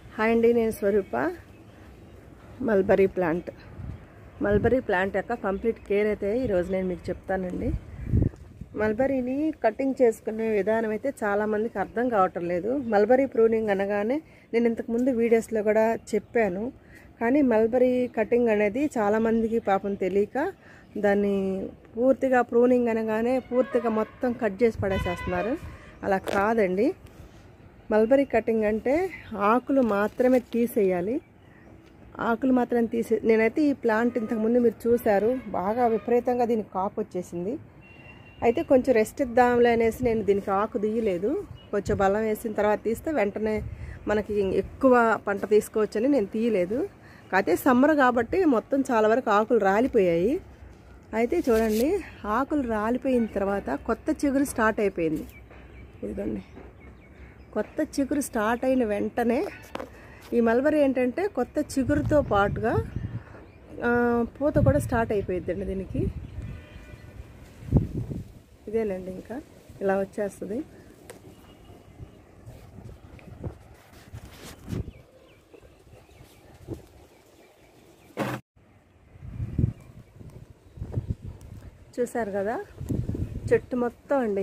hi అండి నేను Swaroopa mulberry plant mulberry plant యొక్క కంప్లీట్ కేర్ అయితే ఈరోజు నేను మీకు చెప్తానండి మల్బరీని కటింగ్ చేసుకునే విధానం అయితే చాలామందికి అర్థం కావటం లేదు మల్బరీ ప్రూనింగ్ అనగానే నేను ఇంతకుముందు వీడియోస్లో కూడా చెప్పాను కానీ మల్బరీ కటింగ్ అనేది చాలామందికి పాపం తెలియక దాన్ని పూర్తిగా ప్రూనింగ్ అనగానే పూర్తిగా మొత్తం కట్ చేసి పడేసేస్తున్నారు అలా కాదండి మల్బరీ కటింగ్ అంటే ఆకులు మాత్రమే తీసేయాలి ఆకులు మాత్రం తీసే నేనైతే ఈ ప్లాంట్ ఇంతకుముందు మీరు చూశారు బాగా విపరీతంగా దీనికి కాపు వచ్చేసింది అయితే కొంచెం రెస్ట్ ఇద్దాంలే అనేసి నేను దీనికి ఆకు తీయలేదు కొంచెం బలం వేసిన తర్వాత తీస్తే వెంటనే మనకి ఎక్కువ పంట తీసుకోవచ్చని నేను తీయలేదు కాకపోతే సమ్మర్ కాబట్టి మొత్తం చాలా వరకు ఆకులు రాలిపోయాయి అయితే చూడండి ఆకులు రాలిపోయిన తర్వాత కొత్త చిగురు స్టార్ట్ అయిపోయింది ఇదిగోండి కొత్త చిగురు స్టార్ట్ అయిన వెంటనే ఈ మల్బరీ ఏంటంటే కొత్త చిగురుతో పాటుగా ఆ, పూత కూడా స్టార్ట్ అయిపోయిద్దండి దీనికి ఇదేనండి ఇంకా ఇలా వచ్చేస్తుంది చూసారు కదా చెట్టు మొత్తం అండి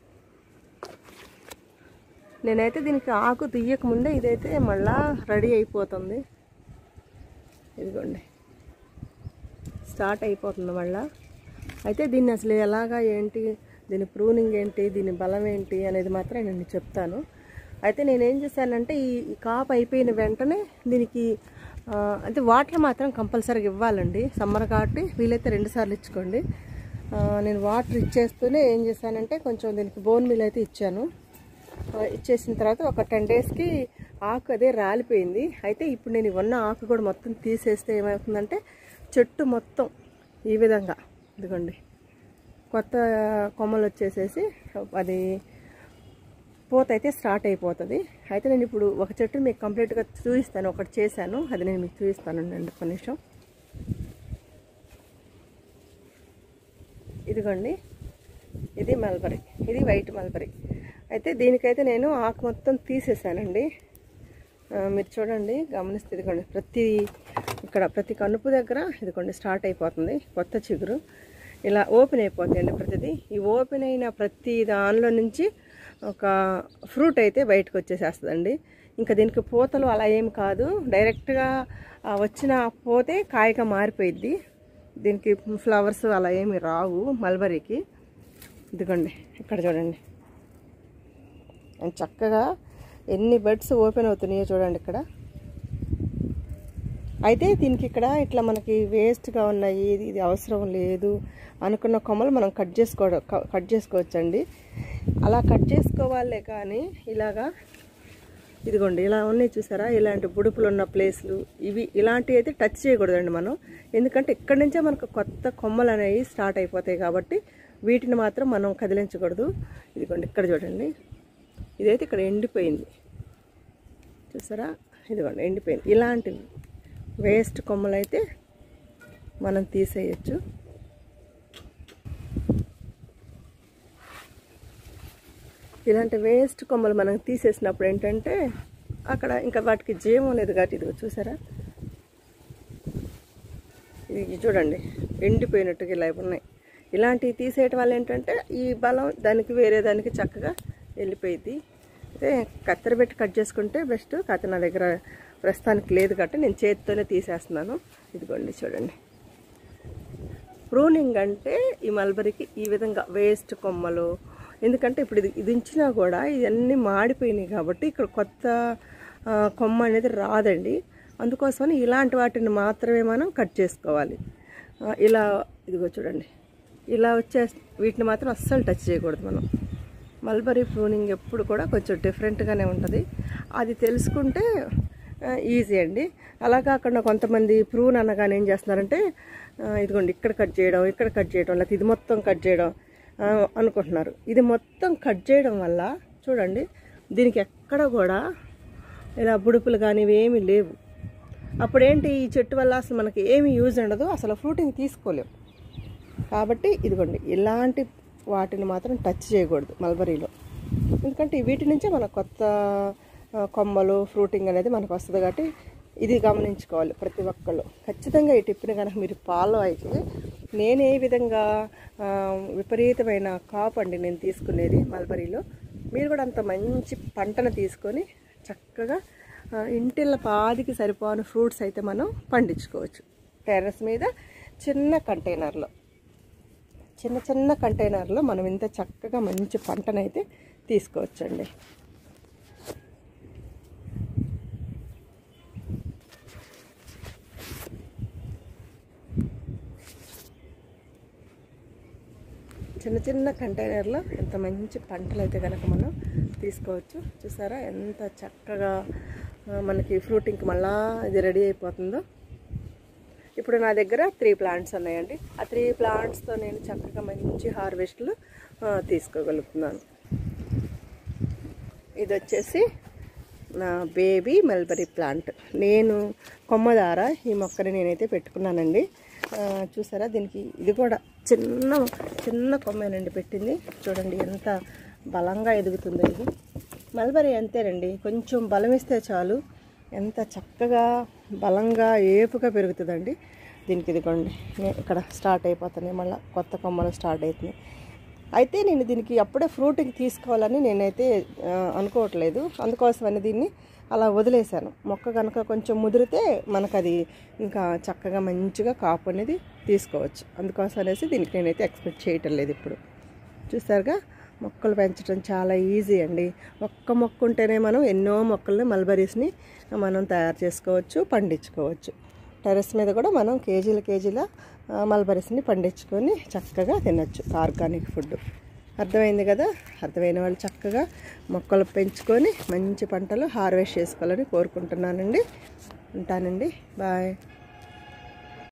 నేనైతే దీనికి ఆకు తీయక ముందే ఇదైతే మళ్ళా రెడీ అయిపోతుంది ఇదిగోండి స్టార్ట్ అయిపోతుంది మళ్ళా అయితే దీన్ని అసలు ఎలాగా ఏంటి దీని ప్రూనింగ్ ఏంటి దీని బలం ఏంటి అనేది మాత్రం నేను చెప్తాను అయితే నేనేం చేశానంటే ఈ ఈ కాపు అయిపోయిన వెంటనే దీనికి ఆ, అంటే వాటర్ మాత్రం కంపల్సరీగా ఇవ్వాలండి సమ్మర్ కాబట్టి వీలైతే రెండు సార్లు ఇచ్చుకోండి ఆ, నేను వాటర్ ఇచ్చేస్తూనే ఏం చేశానంటే కొంచెం దీనికి బోన్ మిల్ అయితే ఇచ్చాను ఆ, ఇచ్చేసిన తర్వాత ఒక టెన్ డేస్కి ఆకు అదే రాలిపోయింది అయితే ఇప్పుడు నేను ఉన్న ఆకు కూడా మొత్తం తీసేస్తే ఏమవుతుందంటే చెట్టు మొత్తం ఈ విధంగా ఇదిగోండి కొత్త కొమ్మలు వచ్చేసేసి అది పూత అయితే స్టార్ట్ అయిపోతుంది అయితే నేను ఇప్పుడు ఒక చెట్టు మీకు కంప్లీట్గా చూపిస్తాను ఒకటి చేశాను అది నేను మీకు చూపిస్తాను అండి ఒక నిమిషం ఇదిగోండి ఇది మల్బరీ ఇది వైట్ మల్బరీ అయితే దీనికైతే నేను ఆకు మొత్తం తీసేసానండి ఆ, మీరు చూడండి గమనిస్తే ఇదిగోండి ప్రతి ఇక్కడ ప్రతి కనుపు దగ్గర ఇదిగోండి స్టార్ట్ అయిపోతుంది కొత్త చిగురు ఇలా ఓపెన్ అయిపోతాయండి ప్రతిదీ ఈ ఓపెన్ అయిన ప్రతి దానిలో నుంచి ఒక ఫ్రూట్ అయితే బయటకు వచ్చేసేస్తుందండి ఇంకా దీనికి పూతలు అలా ఏం కాదు డైరెక్ట్గా ఆ వచ్చిన పోతే కాయగా మారిపోయిద్ది దీనికి ఫ్లవర్స్ అలా ఏమి రావు మల్బరీకి ఇదిగోండి ఇక్కడ చూడండి అండ్ చక్కగా ఎన్ని బెడ్స్ ఓపెన్ అవుతున్నాయో చూడండి ఇక్కడ అయితే దీనికి ఇక్కడ ఇట్లా మనకి వేస్ట్గా ఉన్నాయి ఇది ఇది అవసరం లేదు అనుకున్న కొమ్మలు మనం కట్ చేసుకో కట్ చేసుకోవచ్చండి అలా కట్ చేసుకోవాలే కానీ ఇలాగా ఇదిగోండి ఇలా ఉన్నాయి చూసారా ఇలాంటి బుడుపులు ఉన్న ప్లేస్లు ఇవి ఇలాంటివి అయితే టచ్ చేయకూడదండి మనం ఎందుకంటే ఇక్కడి నుంచే మనకు కొత్త కొమ్మలు అనేవి స్టార్ట్ అయిపోతాయి కాబట్టి వీటిని మాత్రం మనం కదిలించకూడదు ఇదిగోండి ఇక్కడ చూడండి ఇదైతే ఇక్కడ ఎండిపోయింది చూసారా ఇదిగోండి ఎండిపోయింది ఇలాంటివి వేస్ట్ కొమ్మలు అయితే మనం తీసేయచ్చు ఇలాంటి వేస్ట్ కొమ్మలు మనం తీసేసినప్పుడు ఏంటంటే అక్కడ ఇంకా వాటికి జీవం అనేది కాబట్టి ఇదిగో చూసారా ఇది చూడండి ఎండిపోయినట్టుగా ఇలా ఉన్నాయి ఇలాంటివి తీసేయటం వల్ల ఏంటంటే ఈ బలం దానికి వేరే దానికి చక్కగా వెళ్ళిపోయింది అయితే కత్తెర పెట్టి కట్ చేసుకుంటే బెస్ట్ కాకపోతే నా దగ్గర ప్రస్తుతానికి లేదు కాబట్టి నేను చేతితోనే తీసేస్తున్నాను ఇదిగోండి చూడండి ప్రూనింగ్ అంటే ఈ మల్బరీకి ఈ విధంగా వేస్ట్ కొమ్మలు ఎందుకంటే ఇప్పుడు ఇది ఇది ఇచ్చినా కూడా ఇవన్నీ మాడిపోయినాయి కాబట్టి ఇక్కడ కొత్త ఆ, కొమ్మ అనేది రాదండి అందుకోసమని ఇలాంటి వాటిని మాత్రమే మనం కట్ చేసుకోవాలి ఆ, ఇలా ఇదిగో చూడండి ఇలా వచ్చే వీటిని మాత్రం అస్సలు టచ్ చేయకూడదు మనం మల్బరీ ప్రూనింగ్ ఎప్పుడు కూడా కొంచెం డిఫరెంట్గానే ఉంటుంది అది తెలుసుకుంటే ఈజీ అండి అలా కాకుండా కొంతమంది ప్రూన్ అనగానే ఏం చేస్తున్నారంటే ఆ, ఇదిగోండి ఇక్కడ కట్ చేయడం ఇక్కడ కట్ చేయడం లేకపోతే ఇది మొత్తం కట్ చేయడం ఆ, అనుకుంటున్నారు ఇది మొత్తం కట్ చేయడం వల్ల చూడండి దీనికి ఎక్కడ కూడా ఇలా బుడుపులు కానీ ఇవేమీ లేవు అప్పుడేంటి ఈ చెట్టు వల్ల అసలు మనకి ఏమి యూజ్ ఉండదు అసలు ఫ్రూటింగ్ తీసుకోలేము కాబట్టి ఇదిగోండి ఇలాంటి వాటిని మాత్రం టచ్ చేయకూడదు మల్బరీలో ఎందుకంటే వీటి నుంచే మన కొత్త ఆ, కొమ్మలు ఫ్రూటింగ్ అనేది మనకు వస్తుంది కాబట్టి ఇది గమనించుకోవాలి ప్రతి ఒక్కళ్ళు ఖచ్చితంగా ఈ టిప్ని కనుక మీరు ఫాలో అయితే నేను ఏ విధంగా ఆ, విపరీతమైన కాపు అండి నేను తీసుకునేది మల్బరీలో మీరు కూడా అంత మంచి పంటను తీసుకొని చక్కగా ఆ, ఇంటిళ్ళ పాదికి సరిపోని ఫ్రూట్స్ అయితే మనం పండించుకోవచ్చు టెర్రస్ మీద చిన్న కంటైనర్లో చిన్న చిన్న కంటైనర్లో మనం ఇంత చక్కగా మంచి పంటనైతే తీసుకోవచ్చండి చిన్న చిన్న కంటైనర్లో ఎంత మంచి పంటలు అయితే కనుక మనం తీసుకోవచ్చు చూసారా ఎంత చక్కగా ఆ, మనకి ఫ్రూటింగ్కి మళ్ళా ఇది రెడీ అయిపోతుందో ఇప్పుడు నా దగ్గర త్రీ ప్లాంట్స్ ఉన్నాయండి ఆ త్రీ ప్లాంట్స్తో నేను చక్కగా మంచి హార్వెస్ట్లు ఆ, తీసుకోగలుగుతున్నాను ఇది వచ్చేసి నా బేబీ మల్బరీ ప్లాంట్ నేను కొమ్మ ద్వారా ఈ మొక్కని నేనైతే పెట్టుకున్నానండి ఆ, చూసారా దీనికి ఇది కూడా చిన్న చిన్న కొమ్మేనండి పెట్టింది చూడండి ఎంత బలంగా ఎదుగుతుందో ఇది మల్బరీ అంతేనండి కొంచెం బలం ఇస్తే చాలు ఎంత చక్కగా బలంగా ఏపుగా పెరుగుతుందండి దీనికి ఇదిగోండి నే- ఇక్కడ స్టార్ట్ అయిపోతున్నాయి మళ్ళీ కొత్త కొమ్మలు స్టార్ట్ అవుతున్నాయి అయితే నేను దీనికి అప్పుడే ఫ్రూటింగ్ తీసుకోవాలని నేనైతే ఆ, అనుకోవట్లేదు అందుకోసమని దీన్ని అలా వదిలేశాను మొక్క కనుక కొంచెం ముదిరితే మనకు అది ఇంకా చక్కగా మంచిగా కాపు అనేది తీసుకోవచ్చు అందుకోసం అనేసి దీనికి నేనైతే ఎక్స్పెక్ట్ చేయటం లేదు ఇప్పుడు చూసారుగా మొక్కలు పెంచడం చాలా ఈజీ అండి ఒక్క మొక్క ఉంటేనే మనం ఎన్నో మొక్కల్ని మల్బరీస్ని మనం తయారు చేసుకోవచ్చు పండించుకోవచ్చు టెర్రస్ మీద కూడా మనం కేజీల కేజీల ఆ, మల్బరీస్ని పండించుకొని చక్కగా తినొచ్చు ఆర్గానిక్ ఫుడ్ అర్థమైంది కదా అర్థమైన వాళ్ళు చక్కగా మొక్కలు పెంచుకొని మంచి పంటలు హార్వెస్ట్ చేసుకోవాలని కోరుకుంటున్నానండి ఉంటానండి బాయ్